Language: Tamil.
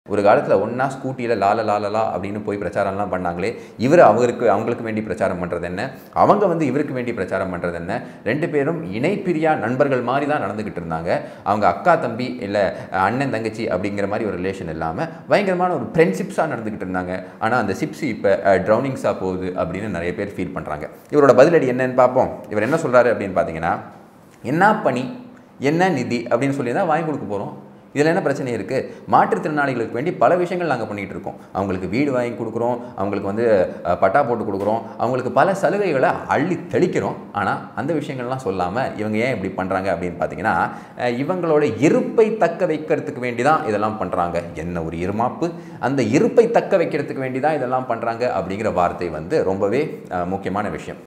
ஒரு காலத்தில் ஒன்றா ஸ்கூட்டியில் லால லாலலா அப்படின்னு போய் பிரச்சாரம்லாம் பண்ணாங்களே இவர் அவருக்கு அவங்களுக்கு வேண்டி பிரச்சாரம் பண்ணுறது என்ன அவங்க வந்து இவருக்கு வேண்டி பிரச்சாரம் பண்ணுறது என்ன ரெண்டு பேரும் இணைப்பிரியா நண்பர்கள் மாதிரி தான் நடந்துக்கிட்டு இருந்தாங்க அவங்க அக்கா தம்பி இல்லை அண்ணன் தங்கச்சி அப்படிங்கிற மாதிரி ஒரு ரிலேஷன் இல்லாமல் பயங்கரமான ஒரு ஃப்ரெண்ட்ஷிப்ஸாக நடந்துக்கிட்டு இருந்தாங்க ஆனால் அந்த சிப்ஸ் இப்போ ட்ரௌனிங்ஸாக போகுது அப்படின்னு நிறைய பேர் ஃபீல் பண்ணுறாங்க இவரோட பதிலடி என்னன்னு பார்ப்போம் இவர் என்ன சொல்கிறாரு அப்படின்னு பார்த்தீங்கன்னா என்ன பணி என்ன நிதி அப்படின்னு சொல்லி தான் வாங்கி கொடுக்க போகிறோம் இதில் என்ன பிரச்சனை இருக்குது மாற்றுத்திறனாளிகளுக்கு வேண்டி பல விஷயங்கள் நாங்கள் பண்ணிகிட்டு இருக்கோம் அவங்களுக்கு வீடு வாங்கி கொடுக்குறோம் அவங்களுக்கு வந்து அஹ், பட்டா போட்டு கொடுக்குறோம் அவங்களுக்கு பல சலுகைகளை அள்ளி தெளிக்கிறோம் ஆனால் அந்த விஷயங்கள்லாம் சொல்லாமல் இவங்க ஏன் இப்படி பண்ணுறாங்க அப்படின்னு பார்த்தீங்கன்னா அஹ், இவங்களோட இருப்பை தக்க வைக்கிறதுக்கு வேண்டி தான் இதெல்லாம் பண்ணுறாங்க என்ன ஒரு இருமாப்பு அந்த இருப்பை தக்க வைக்கிறதுக்கு வேண்டி தான் இதெல்லாம் பண்ணுறாங்க அப்படிங்கிற வார்த்தை வந்து ரொம்பவே அஹ், முக்கியமான விஷயம்